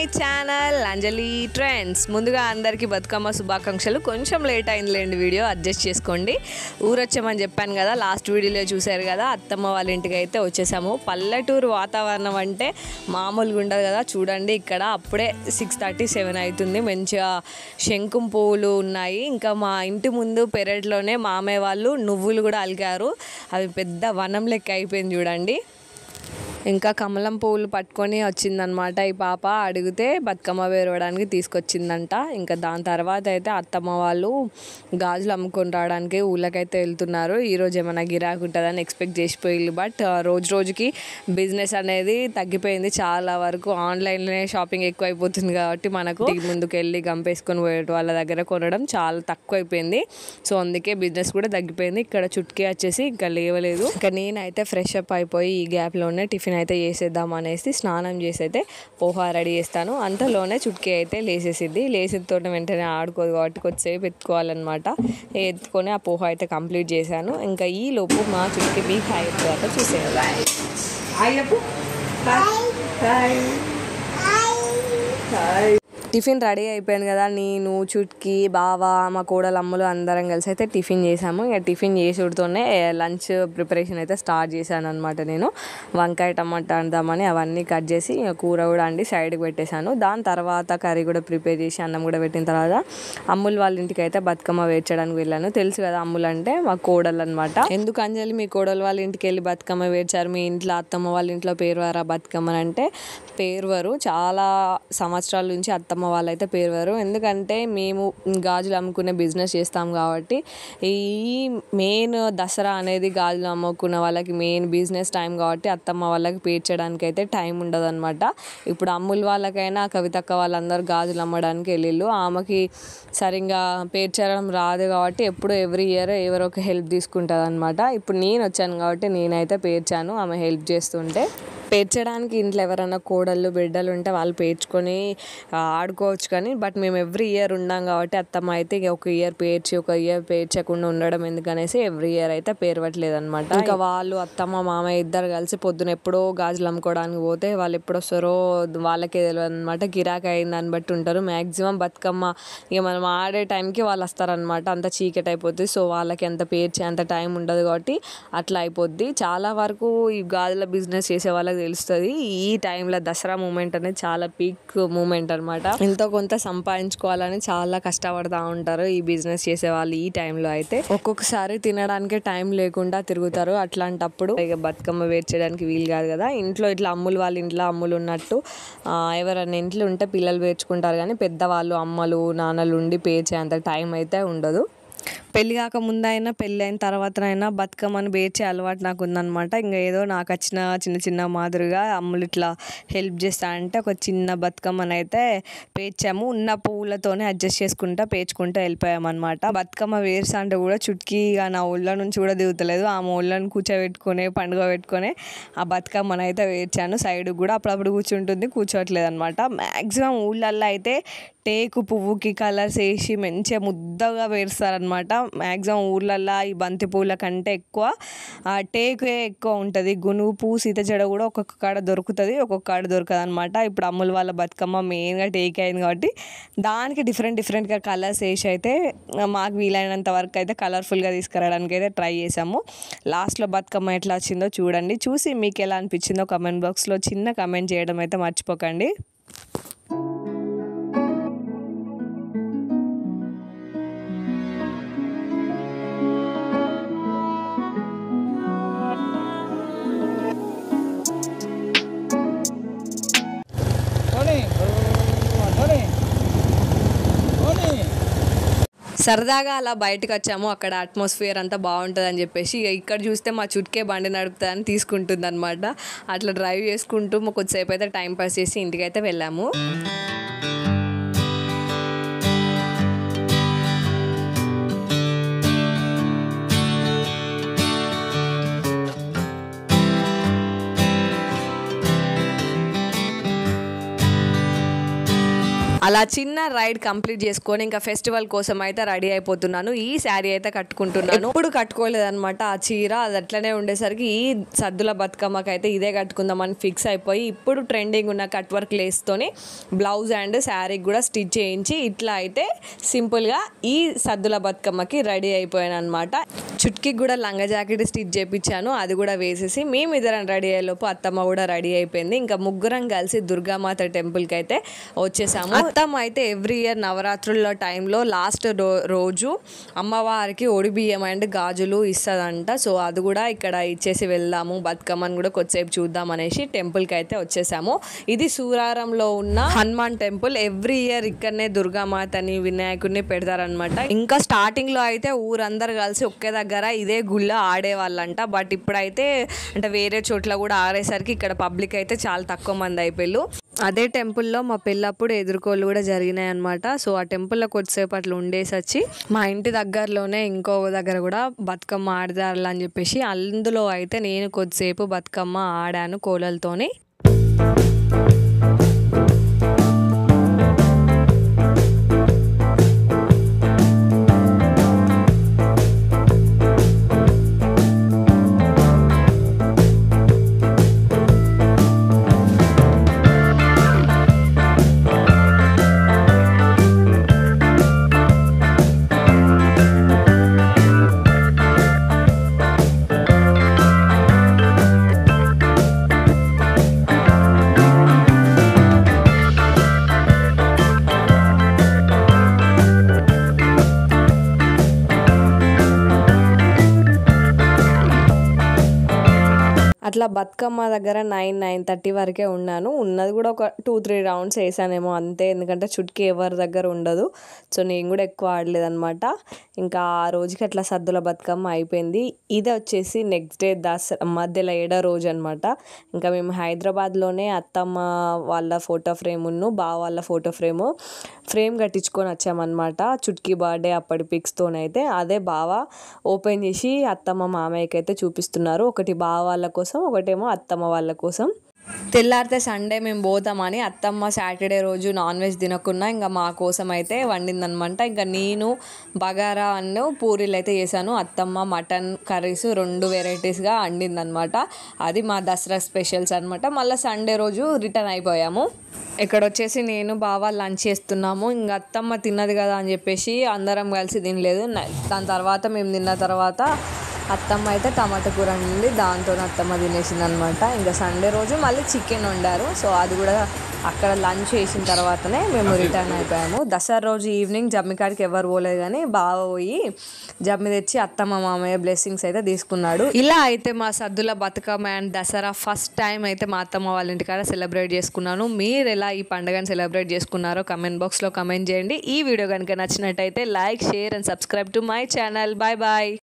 Channel అంజలి trends ముందుగా అందరికీ బతుకమ్మ శుభాకాంక్షలు కొంచెం లేట్ అయిందిలేండి వీడియో అడ్జస్ట్ చేసుకోండి ఊరొచ్చామని చెప్పాను కదా లాస్ట్ వీడియోలో చూశారు కదా అత్తమ్మ వాళ్ళ ఇంటికి అయితే వచ్చేసాము పల్లెటూరు వాతావరణం అంటే మామూలుగా ఉండదు కదా చూడండి ఇక్కడ అప్పుడే సిక్స్ థర్టీ సెవెన్ అవుతుంది మంచిగా శంకుం పువ్వులు ఉన్నాయి ఇంకా మా ఇంటి ముందు పెరట్లోనే మామయ్య వాళ్ళు నువ్వులు కూడా అలిగారు అవి పెద్ద వనం లెక్క అయిపోయింది చూడండి ఇంకా కమలం పువ్వులు పట్టుకొని వచ్చిందనమాట ఈ పాప అడిగితే బతుకమ్మ వేరవడానికి తీసుకొచ్చిందంట ఇంకా దాని తర్వాత అయితే అత్తమ్మ వాళ్ళు గాజులు అమ్ముకొని రావడానికి ఊళ్ళకైతే వెళ్తున్నారు ఈరోజు ఏమైనా గిరాకు ఉంటుందని ఎక్స్పెక్ట్ చేసిపోయింది బట్ రోజు రోజుకి బిజినెస్ అనేది తగ్గిపోయింది చాలా వరకు ఆన్లైన్లోనే షాపింగ్ ఎక్కువ అయిపోతుంది కాబట్టి మనకు ఇంటికి ముందుకు వెళ్ళి గంపేసుకొని పోయే వాళ్ళ దగ్గర కొనడం చాలా తక్కువ అయిపోయింది సో అందుకే బిజినెస్ కూడా తగ్గిపోయింది ఇక్కడ చుట్కీ వచ్చేసి ఇంకా లేవలేదు ఇంకా నేనైతే ఫ్రెష్ అప్ అయిపోయి ఈ గ్యాప్లోనే టిఫిన్ అయితే చేసేద్దాం అనేసి స్నానం చేసి అయితే పోహా రెడీ చేస్తాను అంతలోనే చుట్కీ అయితే లేసేసిద్ది లేసితో వెంటనే ఆడుకోదు కాబట్టి కొద్దిసేపు ఎత్తుకోవాలన్నమాట ఎత్తుకొని ఆ పోహా అయితే కంప్లీట్ చేశాను ఇంకా ఈ లోపు మా చుట్కీ మీ హాయ్ తర్వాత చూసేయాలి హాయ్ చెప్పు హాయ్ హాయ్ టిఫిన్ రెడీ అయిపోయింది కదా నేను చుట్కి బావ మా కోడలు అమ్మలు అందరం కలిసి అయితే టిఫిన్ చేసాము ఇక టిఫిన్ చేసుడుతోనే లంచ్ ప్రిపరేషన్ అయితే స్టార్ట్ చేశాను అనమాట నేను వంకాయ టమాటా అందామని అవన్నీ కట్ చేసి ఇక కూర కూడా అండి సైడ్కి పెట్టేశాను దాని తర్వాత కర్రీ కూడా ప్రిపేర్ చేసి అన్నం కూడా పెట్టిన తర్వాత అమ్ములు వాళ్ళ ఇంటికి అయితే బతుకమ్మ వేర్చడానికి వెళ్ళాను తెలుసు కదా అమ్ములు అంటే మా కోడలు అనమాట ఎందుకు అంజలి మీ కోడలు వాళ్ళ ఇంటికి వెళ్ళి బతుకమ్మ వేర్చారు మీ ఇంట్లో అత్తమ్మ వాళ్ళ ఇంట్లో పేరువారా బతుకమ్మ అంటే పేరువారు చాలా సంవత్సరాల నుంచి అత్తమ్మ వాళ్ళైతే పేరువారు ఎందుకంటే మేము గాజులు అమ్ముకునే బిజినెస్ చేస్తాం కాబట్టి ఈ మెయిన్ దసరా అనేది గాజులు అమ్ముకున్న వాళ్ళకి మెయిన్ బిజినెస్ టైం కాబట్టి అత్తమ్మ వాళ్ళకి పేర్చడానికి అయితే టైం ఉండదు అనమాట ఇప్పుడు అమ్ముల వాళ్ళకైనా కవితక్క వాళ్ళందరూ గాజులు అమ్మడానికి వెళ్ళిళ్ళు ఆమెకి సరిగ్గా పేర్చడం రాదు కాబట్టి ఎప్పుడు ఎవ్రీ ఇయర్ ఎవరో ఒక హెల్ప్ తీసుకుంటుంది అనమాట ఇప్పుడు నేను వచ్చాను కాబట్టి నేనైతే పేర్చాను ఆమె హెల్ప్ చేస్తుంటే పేర్చడానికి ఇంట్లో ఎవరైనా కోడళ్ళు బిడ్డలు ఉంటే వాళ్ళు పేర్చుకొని ఆ, ఆడుకోవచ్చు కానీ బట్ మేము ఎవ్రీ ఇయర్ ఉన్నాం కాబట్టి అత్తమ్మ అయితే ఇక ఒక ఇయర్ పేర్చి ఒక ఇయర్ పేర్చకుండా ఉండడం ఎందుకనేసి ఎవ్రీ ఇయర్ అయితే పేరవట్లేదు అనమాట ఇంకా వాళ్ళు అత్తమ్మ మామయ్య ఇద్దరు కలిసి పొద్దున ఎప్పుడో గాజులు అమ్ముకోవడానికి పోతే వాళ్ళు ఎప్పుడు వస్తారో వాళ్ళకే తెలియదు అనమాట గిరాకీ అయిన దాన్ని బట్టి ఉంటారు మ్యాక్సిమం బతుకమ్మ ఇక మనం ఆడే టైంకి వాళ్ళు వస్తారనమాట అంత చీకటి అయిపోద్ది సో వాళ్ళకి ఎంత పేర్చే అంత టైం ఉండదు కాబట్టి అట్లా అయిపోద్ది చాలా వరకు ఈ గాజుల బిజినెస్ చేసే వాళ్ళకి తెలుస్తుంది ఈ టైంలో దసరా మూమెంట్ అనేది చాలా పీక్ మూమెంట్ అనమాట ఎంతో కొంత సంపాదించుకోవాలని చాలా కష్టపడతా ఉంటారు ఈ బిజినెస్ చేసే వాళ్ళు ఈ టైంలో అయితే ఒక్కొక్కసారి తినడానికి టైం లేకుండా తిరుగుతారు అట్లాంటప్పుడు ఇక బతుకమ్మ వేర్చడానికి వీలు కాదు కదా ఇంట్లో ఇట్లా అమ్ములు వాళ్ళ ఇంట్లో అమ్ములు ఉన్నట్టు ఆ, ఎవరైనా ఇంట్లో ఉంటే పిల్లలు పేర్చుకుంటారు కానీ పెద్దవాళ్ళు అమ్మలు నాన్నలు ఉండి పేర్చే అంత టైం అయితే ఉండదు పెళ్ళి కాక ముందైనా పెళ్ళి అయిన తర్వాతనైనా బతుకమ్మని పేర్చే అలవాటు నాకు ఉందన్నమాట ఇంకా ఏదో నాకు వచ్చిన చిన్న చిన్న మాదిరిగా అమ్ములు ఇట్లా హెల్ప్ చేస్తా అంటే ఒక చిన్న బతుకమ్మని అయితే పేర్చాము ఉన్న పువ్వులతోనే అడ్జస్ట్ చేసుకుంటా పేర్చుకుంటూ వెళ్ళిపోయామన్నమాట బతుకమ్మ వేర్సా అంటే కూడా చుట్కీ ఇక నా ఊళ్ళో నుంచి కూడా దిగుతలేదు ఆ ఊళ్ళని కూర్చోబెట్టుకొని పండుగ పెట్టుకొని ఆ బతుకమ్మని అయితే వేర్చాను సైడ్ కూడా అప్పుడప్పుడు కూర్చుంటుంది కూర్చోవట్లేదు అనమాట మ్యాక్సిమం ఊళ్ళల్లో అయితే టేకు పువ్వుకి కలర్స్ వేసి మంచిగా ముద్దగా వేస్తారనమాట మ్యాక్సిమం ఊర్లల్లో ఈ బంతి పువ్వుల కంటే ఎక్కువ ఆ, టేకే ఎక్కువ ఉంటుంది గునుగు పువ్వు సీత జడ కూడా ఒక్కొక్క కాడ దొరుకుతుంది ఒక్కొక్క కాడ దొరకదు అనమాట ఇప్పుడు అమ్ముల వాళ్ళ బతుకమ్మ మెయిన్గా టేక్ అయింది కాబట్టి దానికి డిఫరెంట్ డిఫరెంట్గా కలర్స్ వేసి అయితే మాకు వీలైనంత వరకు అయితే కలర్ఫుల్గా తీసుకురావడానికి అయితే ట్రై చేసాము లాస్ట్లో బతుకమ్మ ఎట్లా వచ్చిందో చూడండి చూసి మీకు ఎలా అనిపించిందో కమెంట్ బాక్స్లో చిన్న కమెంట్ చేయడం అయితే మర్చిపోకండి Tony, Tony, Tony. సరదాగా అలా బయటకు వచ్చాము అక్కడ అట్మాస్ఫియర్ అంతా బాగుంటుంది అని చెప్పేసి ఇక ఇక్కడ చూస్తే మా చుట్కే బండి నడుపుతుందని తీసుకుంటుంది అనమాట అట్లా డ్రైవ్ చేసుకుంటూ మా కొద్దిసేపు అయితే టైం పాస్ చేసి ఇంటికైతే వెళ్ళాము అలా చిన్న రైడ్ కంప్లీట్ చేసుకొని ఇంకా ఫెస్టివల్ కోసం అయితే రెడీ అయిపోతున్నాను ఈ శారీ అయితే కట్టుకుంటున్నాను ఇప్పుడు కట్టుకోలేదన్నమాట ఆ చీర అది అట్లనే ఉండేసరికి ఈ సద్దుల బతుకమ్మకి అయితే ఇదే కట్టుకుందామని ఫిక్స్ అయిపోయి ఇప్పుడు ట్రెండింగ్ ఉన్న కట్ వర్క్ లేస్తోని బ్లౌజ్ అండ్ శారీకి కూడా స్టిచ్ చేయించి ఇట్లా అయితే సింపుల్గా ఈ సద్దుల బతుకమ్మకి రెడీ అయిపోయాను అనమాట చుట్కీకి కూడా లంగ జాకెట్ స్టిచ్ చేయించాను అది కూడా వేసేసి మేమిద్దరం రెడీ అయ్యేలోపు అత్తమ్మ కూడా రెడీ అయిపోయింది ఇంకా ముగ్గురం కలిసి దుర్గామాత టెంపుల్కి అయితే వచ్చేసాము అత్తమ్మ అయితే ఎవ్రీ ఇయర్ నవరాత్రుల టైంలో లాస్ట్ రో రోజు అమ్మవారికి ఒడి బియ్యం అండ్ గాజులు ఇస్తుందంట సో అది కూడా ఇక్కడ ఇచ్చేసి వెళ్దాము బతుకమ్మని కూడా కొద్దిసేపు చూద్దాం అనేసి టెంపుల్కి అయితే వచ్చేసాము ఇది సూరారంలో ఉన్న హనుమాన్ టెంపుల్ ఎవ్రీ ఇయర్ ఇక్కడనే దుర్గామాతని వినాయకుడిని పెడతారనమాట ఇంకా స్టార్టింగ్ లో అయితే ఊరందరు కలిసి ఒకే దగ్గర ఇదే గుళ్ళో ఆడేవాళ్ళంట బట్ ఇప్పుడైతే అంటే వేరే చోట్ల కూడా ఆడేసరికి ఇక్కడ పబ్లిక్ అయితే చాలా తక్కువ మంది అయిపోయారు అదే టెంపుల్లో మా పెళ్ళప్పుడు ఎదుర్కోలు కూడా జరిగినాయి అనమాట సో ఆ టెంపుల్లో కొద్దిసేపు అట్లా ఉండేసి వచ్చి మా ఇంటి దగ్గరలోనే ఇంకో దగ్గర కూడా బతుకమ్మ ఆడదారులు అని చెప్పేసి అందులో అయితే నేను కొద్దిసేపు బతుకమ్మ ఆడాను కోలలతోని అట్లా బతుకమ్మ దగ్గర నైన్ నైన్ థర్టీ వరకే ఉన్నాను ఉన్నది కూడా ఒక టూ త్రీ రౌండ్స్ వేసానేమో అంతే ఎందుకంటే చుట్కీ ఎవరి దగ్గర ఉండదు సో నేను కూడా ఎక్కువ ఆడలేదన్నమాట ఇంకా ఆ రోజుకి అట్లా సద్దుల బతుకమ్మ అయిపోయింది ఇది వచ్చేసి నెక్స్ట్ డే దసరా మధ్యలో ఏడో రోజు అనమాట ఇంకా మేము హైదరాబాద్లోనే అత్తమ్మ వాళ్ళ ఫోటో ఫ్రేమును బావ వాళ్ళ ఫోటో ఫ్రేము ఫ్రేమ్ కట్టించుకొని వచ్చామన్నమాట చుట్కీ బర్త్డే అప్పటి పిక్స్తోనైతే అదే బావ ఓపెన్ చేసి అత్తమ్మ మామయ్యకి అయితే చూపిస్తున్నారు ఒకటి బావ వాళ్ళ కోసం ఒకటేమో అత్తమ్మ వాళ్ళ కోసం తెల్లారితే సండే మేము పోతామని అత్తమ్మ సాటర్డే రోజు నాన్ వెజ్ తినకుండా ఇంకా మా కోసం అయితే వండిందనమాట ఇంకా నేను బగారా అన్ను పూరీలు అయితే చేశాను అత్తమ్మ మటన్ కర్రీస్ రెండు వెరైటీస్గా వండిందనమాట అది మా దసరా స్పెషల్స్ అనమాట మళ్ళీ సండే రోజు రిటర్న్ అయిపోయాము ఇక్కడ వచ్చేసి నేను బావ లంచ్ చేస్తున్నాము ఇంకా అత్తమ్మ తిన్నది కదా అని చెప్పేసి అందరం కలిసి తినలేదు న- దాని తర్వాత మేము తిన్న తర్వాత అత్తమ్మ అయితే టమాటా కూర వండింది దాంతో అత్తమ్మ తినేసింది అనమాట ఇంకా సండే రోజు మళ్ళీ చికెన్ వండారు సో అది కూడా అక్కడ లంచ్ చేసిన తర్వాతనే మేము రిటర్న్ అయిపోయాము దసరా రోజు ఈవినింగ్ జమ్మికాడికి ఎవరు పోలేదు కానీ బావ పోయి జమ్మి తెచ్చి అత్తమ్మ మామయ్య బ్లెస్సింగ్స్ అయితే తీసుకున్నాడు ఇలా అయితే మా Saddula Bathukamma and Dasara first time అయితే మా అత్తమ్మ వాళ్ళ ఇంటికాడ సెలబ్రేట్ చేసుకున్నాను మీరు ఎలా ఈ పండుగను సెలబ్రేట్ చేసుకున్నారో కమెంట్ బాక్స్లో కమెంట్ చేయండి ఈ వీడియో కనుక నచ్చినట్టయితే like share and subscribe to my channel bye bye